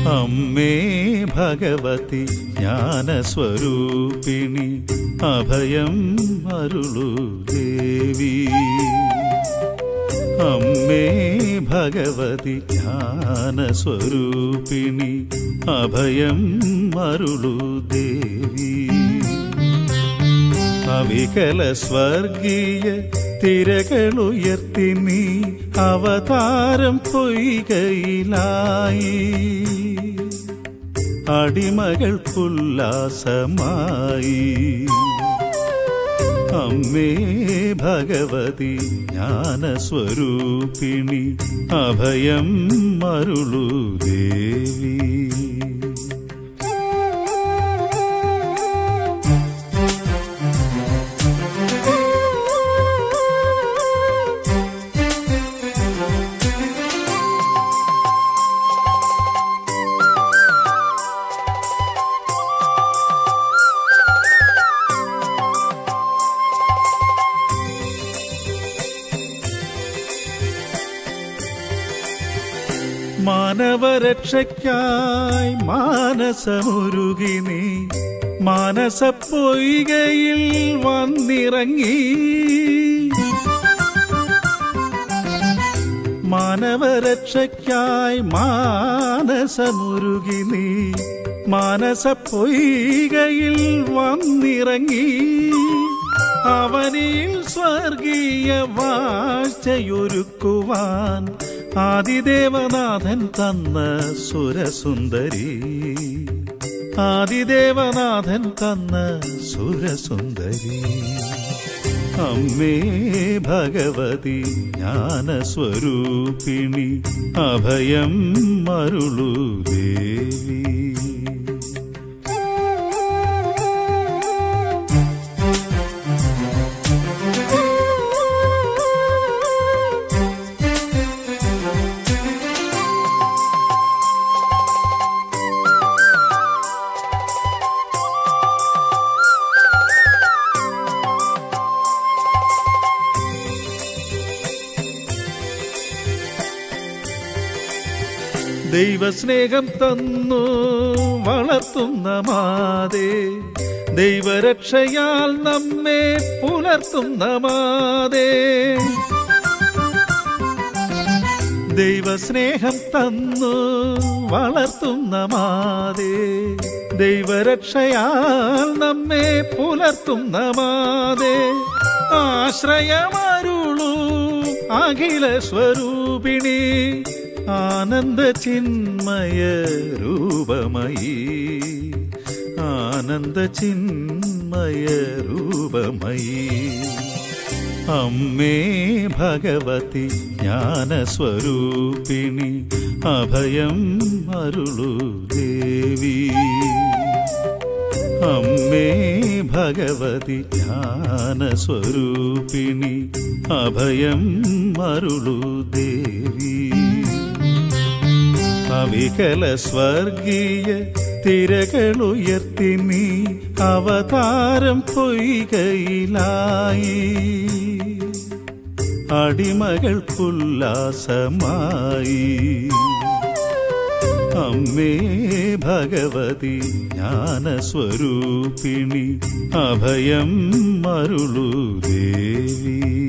അമ്മേ ഭഗവതി ജ്ഞാനസ്വരൂപിണി അഭയം അരുളു ദേവി അമ്മേ ഭഗവതി ജ്ഞാനസ്വരൂപിണി അഭയം അരുളു ദേവി അവികല സ്വർഗീയ തിരകളുയർത്തി നീ അവതാരം പൊയ്കയിലായി അടിമകൾക്കുല്ലാസമായി അമ്മേ ഭഗവതി ജ്ഞാനസ്വരൂപിണി അഭയം മരുളു ദേവി മാനവരക്ഷയ്ക്കായി മാനസമുരുകി നീ മാനസപ്പൊയ്കയിൽ വന്നിറങ്ങി മാനവരക്ഷയ്ക്കായി മാനസമുരുകി നീ മാനസപ്പൊയ്കയിൽ വന്നിറങ്ങി അവനിൽ സ്വർഗീയ വാഴ്ചയൊരുക്കുവാൻ ആദിദേവനാഥൻ തന്ന സുരസുന്ദരി ആദിദേവനാഥൻ തന്ന സുരസുന്ദരി അമ്മേ ഭഗവതി ജ്ഞാനസ്വരൂപിണി അഭയം മരുളു ദേവി ദൈവസ്നേഹം തന്നു വളർത്തുന്ന മാതേ ദൈവരക്ഷയാൽ നമ്മെ പുലർത്തുന്ന മാതേ ദൈവസ്നേഹം തന്നു വളർത്തുന്ന മാതേ ദൈവരക്ഷയാൽ നമ്മെ പുലർത്തുന്ന മാതേ ആശ്രയമരുളൂ അഖില സ്വരൂപിണി ആനന്ദ ചിന്മയ രൂപമയി ആനന്ദ ചിന്മയ രൂപമയി അമ്മേ ഭഗവതി ജ്ഞാനസ്വരൂപിണി അഭയം അരുളു ദേവി അമ്മേ ഭഗവതി ജ്ഞാനസ്വരൂപിണി അഭയം അരുളു ദേവി അവികല സ്വർഗീയ തിരകളുയർത്തി നീ അവതാരം പൊയ്കയിലായി അടിമകൾക്കുല്ലാസമായി അമ്മേ ഭഗവതി ജ്ഞാനസ്വരൂപിണി അഭയം മരുളു ദേവി